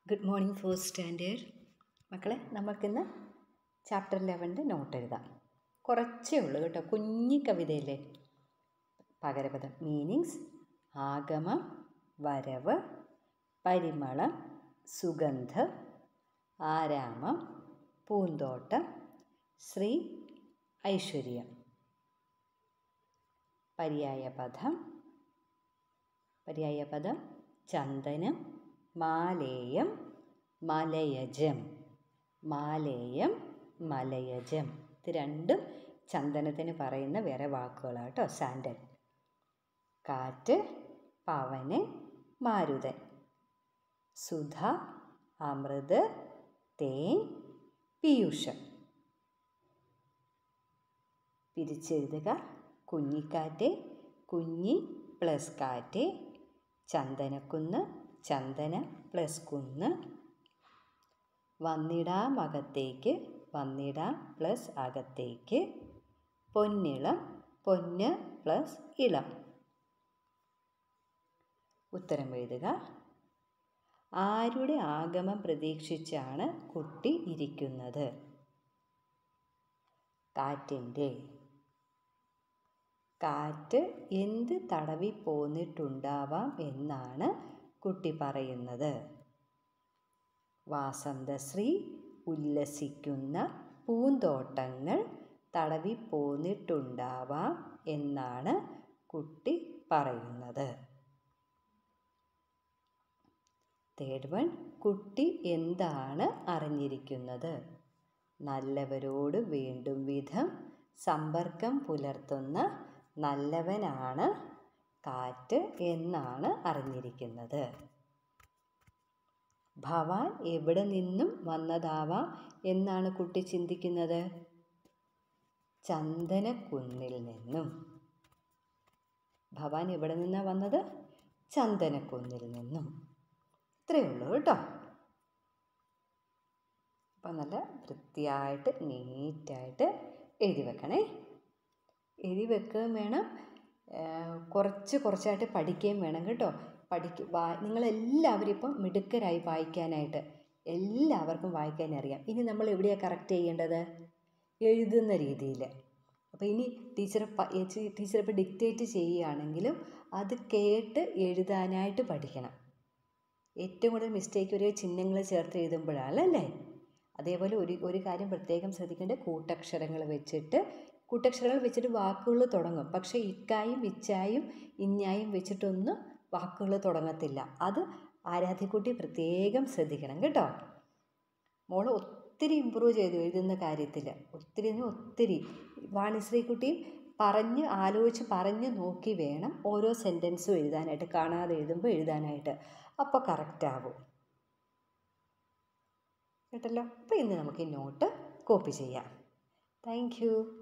good morning fourth standard മക്കളെ നമുക്കിന്ന് chapter ലെവൻ്റെ not എഴുതാം കുറച്ചേ ഉള്ളൂ കേട്ടോ കുഞ്ഞി കവിതയല്ലേ പകരപദം മീനിങ്സ് ആഗമം വരവ് പരിമളം സുഗന്ധം ആരാമം പൂന്തോട്ടം ശ്രീ ഐശ്വര്യം പര്യായപദം പര്യായപദം ചന്ദനം മാലേയം മലയജം മാലേയം മലയജം ഇത് രണ്ടും ചന്ദനത്തിന് പറയുന്ന വേറെ വാക്കുകളാണ് കേട്ടോ സാൻഡൽ കാറ്റ് പവനൻ മാരുതൻ സുധ അമൃത് തേൻ പീയൂഷം പിരിച്ചെഴുതുക കുഞ്ഞിക്കാറ്റ് കുഞ്ഞി പ്ലസ് കാറ്റ് ചന്ദനക്കുന്ന് ചന്ദന പ്ലസ് കുന്ന് വന്നിടാം അകത്തേക്ക് വന്നിടാം പ്ലസ് അകത്തേക്ക് പൊന്നിളം പൊന്ന് പ്ലസ് ഇളം ഉത്തരം എഴുതുക ആരുടെ ആഗമം പ്രതീക്ഷിച്ചാണ് കുട്ടി ഇരിക്കുന്നത് കാറ്റിൻ്റെ കാറ്റ് എന്ത് തടവി പോന്നിട്ടുണ്ടാവാം എന്നാണ് കുട്ടി പറയുന്നത് വാസന്തശ്രീ ഉല്ലസിക്കുന്ന പൂന്തോട്ടങ്ങൾ തടവി പോന്നിട്ടുണ്ടാവാം എന്നാണ് കുട്ടി പറയുന്നത് തേർഡ് വൺ കുട്ടി എന്താണ് അറിഞ്ഞിരിക്കുന്നത് നല്ലവരോട് വേണ്ടും വിധം സമ്പർക്കം പുലർത്തുന്ന നല്ലവനാണ് കാറ്റ് എന്നാണ് അറിഞ്ഞിരിക്കുന്നത് ഭവാൻ എവിടെ നിന്നും വന്നതാവാം എന്നാണ് കുട്ടി ചിന്തിക്കുന്നത് ചന്ദനക്കുന്നിൽ നിന്നും ഭവാൻ എവിടെ നിന്നാണ് വന്നത് ചന്ദനക്കുന്നിൽ നിന്നും ഇത്രയേ ഉള്ളൂ കേട്ടോ അപ്പം നല്ല വൃത്തിയായിട്ട് നീറ്റായിട്ട് എഴുതി വെക്കണേ എഴുതി വെക്കുകയും വേണം കുറച്ച് കുറച്ചായിട്ട് പഠിക്കുകയും വേണം കേട്ടോ പഠിക്ക വാ നിങ്ങളെല്ലാവരും ഇപ്പം മിടുക്കരായി വായിക്കാനായിട്ട് എല്ലാവർക്കും വായിക്കാൻ അറിയാം ഇനി നമ്മൾ എവിടെയാണ് കറക്റ്റ് ചെയ്യേണ്ടത് എഴുതുന്ന രീതിയിൽ അപ്പോൾ ഇനി ടീച്ചർ ടീച്ചർ ഇപ്പോൾ ഡിക്റ്റേറ്റ് ചെയ്യുകയാണെങ്കിലും അത് കേട്ട് എഴുതാനായിട്ട് പഠിക്കണം ഏറ്റവും കൂടുതൽ മിസ്റ്റേക്ക് ഒരു ചിഹ്നങ്ങൾ ചേർത്ത് എഴുതുമ്പോഴാണല്ലേ അതേപോലെ ഒരു ഒരു കാര്യം പ്രത്യേകം ശ്രദ്ധിക്കേണ്ടത് കൂട്ടക്ഷരങ്ങൾ വെച്ചിട്ട് കൂട്ടക്ഷരങ്ങൾ വെച്ചിട്ട് വാക്കുകൾ തുടങ്ങും പക്ഷേ ഇക്കായും ഇച്ചായും ഇഞ്ഞായും വെച്ചിട്ടൊന്നും വാക്കുകൾ തുടങ്ങത്തില്ല അത് ആരാധ്യക്കുട്ടി പ്രത്യേകം ശ്രദ്ധിക്കണം കേട്ടോ മോൾ ഒത്തിരി ഇമ്പ്രൂവ് ചെയ്തു എഴുതുന്ന കാര്യത്തിൽ ഒത്തിരി ഒത്തിരി വാണിശ്രീക്കുട്ടിയും പറഞ്ഞ് ആലോചിച്ച് പറഞ്ഞ് നോക്കി വേണം ഓരോ സെൻറ്റൻസും എഴുതാനായിട്ട് കാണാതെ എഴുതുമ്പോൾ എഴുതാനായിട്ട് അപ്പോൾ കറക്റ്റ് ആവും കേട്ടല്ലോ അപ്പോൾ ഇന്ന് നമുക്ക് ഈ നോട്ട് കോപ്പി ചെയ്യാം താങ്ക്